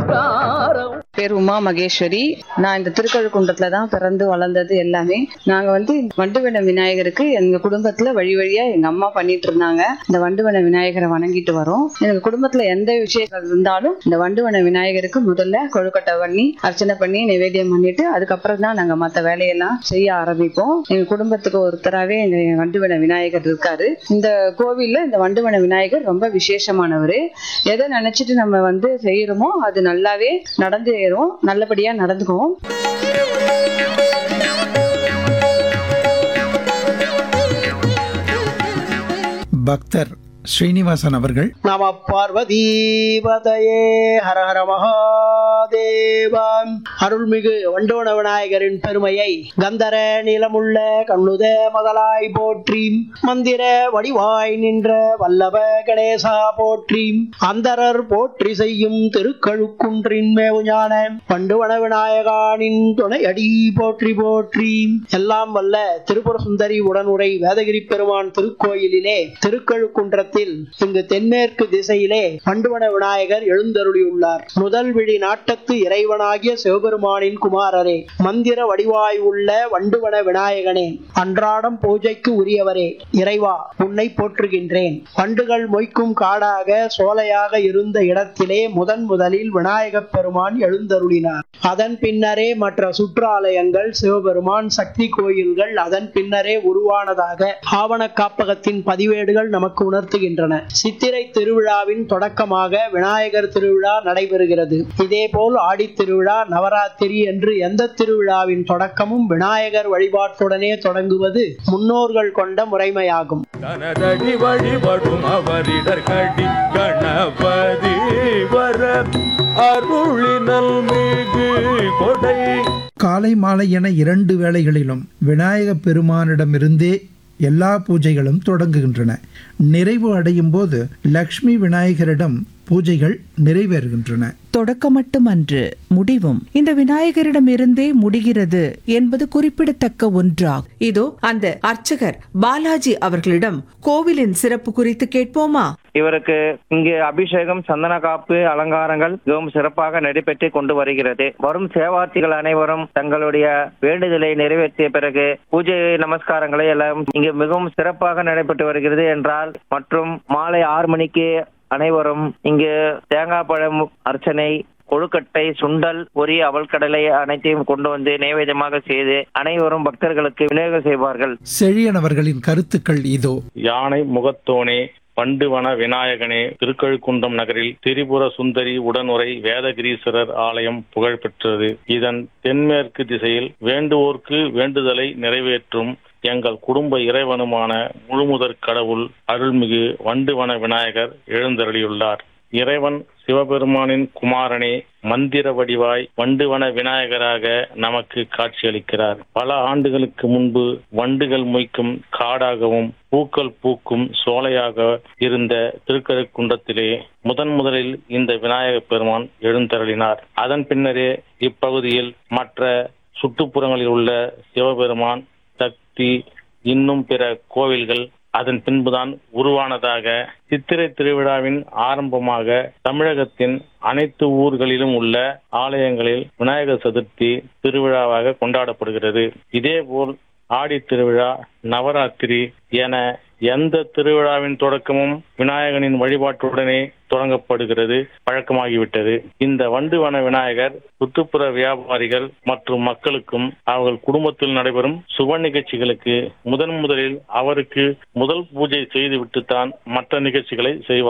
நமஸ்காரம் பேர் உமா மகேஸ்வரி நான் இந்த திருக்கழுக்குன்றத்துல தான் பிறந்து வளர்ந்தது எல்லாமே நாங்க வந்து வண்டுவன விநாயகருக்கு எங்க குடும்பத்துல வழி வழியா எங்க அம்மா பண்ணிட்டு இருந்தாங்க இந்த வண்டுவன விநாயகரை வணங்கிட்டு வரோம் எங்க குடும்பத்துல எந்த விஷயங்கள் இருந்தாலும் இந்த வண்டுவன விநாயகருக்கு முதல்ல கொழுக்கட்டை பண்ணி அர்ச்சனை பண்ணி நிவேதியம் பண்ணிட்டு அதுக்கப்புறம் தான் நாங்க மத்த வேலையெல்லாம் செய்ய ஆரம்பிப்போம் எங்க குடும்பத்துக்கு ஒருத்தராவே எங்க வண்டுவன விநாயகர் இருக்காரு இந்த கோவில்ல இந்த வண்டுவன விநாயகர் ரொம்ப விசேஷமானவர் எதை நினைச்சிட்டு நம்ம வந்து செய்யறோமோ அது நல்லாவே நடந்து ஏறும் நல்லபடியா நடந்துக்குவோம் பக்தர் ஸ்ரீனிவாசன் அவர்கள் நம பார்வதீபதையே ஹர ஹர மகாதேவா அருள்மிகு வண்டோண விநாயகரின் பெருமையை கந்தர நிலமுள்ள கண்ணுத முதலாய் போற்றி மந்திர வடிவாய் நின்ற வல்லப கணேசா போற்றி அந்தரர் போற்றி செய்யும் திருக்கழுக்குன்றின் மேவுஞான வண்டுவன விநாயகானின் துணையடி போற்றி போற்றி எல்லாம் வல்ல திருப்புர சுந்தரி உடனுரை வேதகிரி பெருமான் திருக்கோயிலிலே திருக்கழுக்குன்றத்தில் இங்கு தென்மேற்கு திசையிலே வண்டுவன விநாயகர் எழுந்தருளியுள்ளார் முதல் விழி நாட்டத்து இறைவனாகிய சிவபெருமானின் குமாரரே மந்திர வடிவாய் உள்ள வண்டுவன விநாயகனே அன்றாடம் பூஜைக்கு உரியவரே இறைவா உன்னை போற்றுகின்றேன் வண்டுகள் மொய்க்கும் காடாக சோலையாக இருந்த இடத்திலே முதன் முதலில் விநாயகப் பெருமான் எழுந்தருளினார் அதன் பின்னரே மற்ற சுற்றாலயங்கள் சிவபெருமான் சக்தி கோயில்கள் அதன் பின்னரே உருவானதாக ஆவண காப்பகத்தின் பதிவேடுகள் நமக்கு உணர்த்துகின்றன சித்திரை திருவிழாவின் தொடக்கமாக விநாயகர் திருவிழா நடைபெறுகிறது இதேபோல் ஆடி திருவிழா நவராத்திரி என்று எந்த திருவிழாவின் தொடக்கமும் விநாயகர் வழிபாட்டுடனே தொடங்குவது முன்னோர்கள் கொண்ட முறைமையாகும் தனதடி வழிபடும் அவரிடர் கடி கணபதி வர அருளினல் மிகு கொடை காலை மாலை என இரண்டு வேளைகளிலும் விநாயகப் பெருமானிடமிருந்தே எல்லா பூஜைகளும் தொடங்குகின்றன நிறைவு அடையும் போது லக்ஷ்மி விநாயகரிடம் பூஜைகள் நிறைவேறுகின்றன தொடக்கம் மட்டுமன்று முடிவும் இந்த விநாயகரிடமிருந்தே முடிகிறது என்பது குறிப்பிடத்தக்க ஒன்றாகும் இதோ அந்த அர்ச்சகர் பாலாஜி அவர்களிடம் கோவிலின் சிறப்பு குறித்து கேட்போமா இவருக்கு இங்கு அபிஷேகம் சந்தன காப்பு அலங்காரங்கள் மிகவும் சிறப்பாக நடைபெற்று கொண்டு வருகிறது வரும் சேவார்த்திகள் அனைவரும் தங்களுடைய வேண்டுதலை நிறைவேற்றிய பிறகு பூஜை நமஸ்காரங்களை எல்லாம் இங்கு மிகவும் சிறப்பாக நடைபெற்று வருகிறது என்றால் மற்றும் மாலை ஆறு மணிக்கு அனைவரும் இங்கு தேங்காய் பழம் அர்ச்சனை கொழுக்கட்டை சுண்டல் பொரி அவல்கடலை அனைத்தையும் கொண்டு வந்து நைவேத்தியமாக செய்து அனைவரும் பக்தர்களுக்கு விநியோகம் செய்வார்கள் செழியன் அவர்களின் கருத்துக்கள் இதோ யானை முகத்தோனே பண்டுவன விநாயகனே திருக்கழுக்குன்றம் நகரில் திரிபுர சுந்தரி உடனுரை வேதகிரீஸ்வரர் ஆலயம் புகழ்பெற்றது இதன் தென்மேற்கு திசையில் வேண்டுவோர்க்கு வேண்டுதலை நிறைவேற்றும் எங்கள் குடும்ப இறைவனுமான முழுமுதற் கடவுள் அருள்மிகு வண்டுவன விநாயகர் எழுந்தருளியுள்ளார் இறைவன் சிவபெருமானின் குமாரனே மந்திர வடிவாய் வண்டுவன விநாயகராக நமக்கு காட்சியளிக்கிறார் பல ஆண்டுகளுக்கு முன்பு வண்டுகள் மொய்க்கும் காடாகவும் பூக்கள் பூக்கும் சோலையாக இருந்த திருக்கழுக்குன்றத்திலே முதன் முதலில் இந்த விநாயகப் பெருமான் எழுந்தருளினார் அதன் பின்னரே இப்பகுதியில் மற்ற சுற்றுப்புறங்களில் உள்ள சிவபெருமான் சக்தி இன்னும் பிற கோவில்கள் அதன் பின்புதான் உருவானதாக சித்திரை திருவிழாவின் ஆரம்பமாக தமிழகத்தின் அனைத்து ஊர்களிலும் உள்ள ஆலயங்களில் விநாயகர் சதுர்த்தி திருவிழாவாக கொண்டாடப்படுகிறது இதேபோல் ஆடி திருவிழா நவராத்திரி என எந்த திருவிழாவின் தொடக்கமும் விநாயகனின் வழிபாட்டுடனே தொடங்கப்படுகிறது பழக்கமாகிவிட்டது இந்த வண்டுவன விநாயகர் சுற்றுப்புற வியாபாரிகள் மற்றும் மக்களுக்கும் அவர்கள் குடும்பத்தில் நடைபெறும் சுப நிகழ்ச்சிகளுக்கு முதன் முதலில் அவருக்கு முதல் பூஜை செய்துவிட்டுத்தான் மற்ற நிகழ்ச்சிகளை செய்வார்